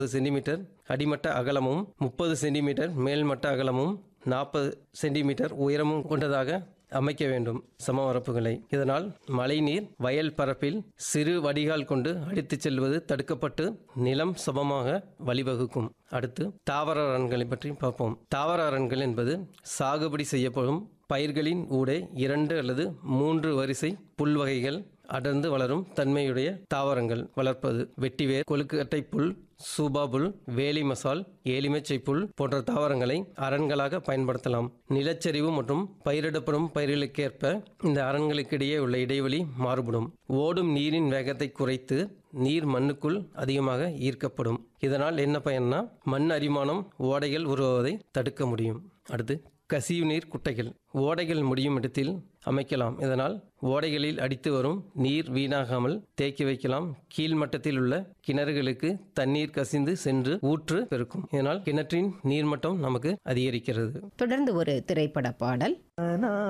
centimetre அடிமட்ட அகலமும் முப்பது சென்டிமீட்டர் மேல்மட்ட அகலமும் நாற்பது சென்டிமீட்டர் உயரமும் கொண்டதாக அமைக்க வேண்டும் சமவரப்புகளை இதனால் மழைநீர் வயல் பரப்பில் சிறு வடிகால் கொண்டு அடித்துச் செல்வது தடுக்கப்பட்டு நிலம் சமமாக வழிவகுக்கும் அடுத்து தாவர அரண்களை பற்றி பார்ப்போம் தாவர அரண்கள் என்பது சாகுபடி செய்யப்படும் பயிர்களின் ஊடே இரண்டு அல்லது மூன்று வரிசை புல்வகைகள் அடர்ந்து வளரும் தன்மையுடைய தாவரங்கள் வளர்ப்பது வெட்டிவேர் கொழுக்கட்டை புல் சூபா புல் வேலி மசால் ஏலிமச்சை புல் போன்ற தாவரங்களை அரண்களாக பயன்படுத்தலாம் நிலச்சரிவு மற்றும் பயிரிடப்படும் பயிர்களுக்கேற்ப இந்த அரண்களுக்கிடையே உள்ள இடைவெளி மாறுபடும் ஓடும் நீரின் வேகத்தை குறைத்து நீர் மண்ணுக்குள் அதிகமாக ஈர்க்கப்படும் இதனால் என்ன பயன்னா மண் அரிமானம் ஓடைகள் உருவாவதை தடுக்க முடியும் அடுத்து கசிவு நீர் குட்டைகள் ஓடைகள் முடியும் இடத்தில் அமைக்கலாம் இதனால் ஓடைகளில் அடித்து வரும் நீர் வீணாகாமல் தேக்கி வைக்கலாம் கீழ்மட்டத்தில் உள்ள கிணறுகளுக்கு தண்ணீர் கசிந்து சென்று ஊற்று பெருக்கும் இதனால் கிணற்றின் நீர்மட்டம் நமக்கு அதிகரிக்கிறது தொடர்ந்து ஒரு திரைப்பட பாடல்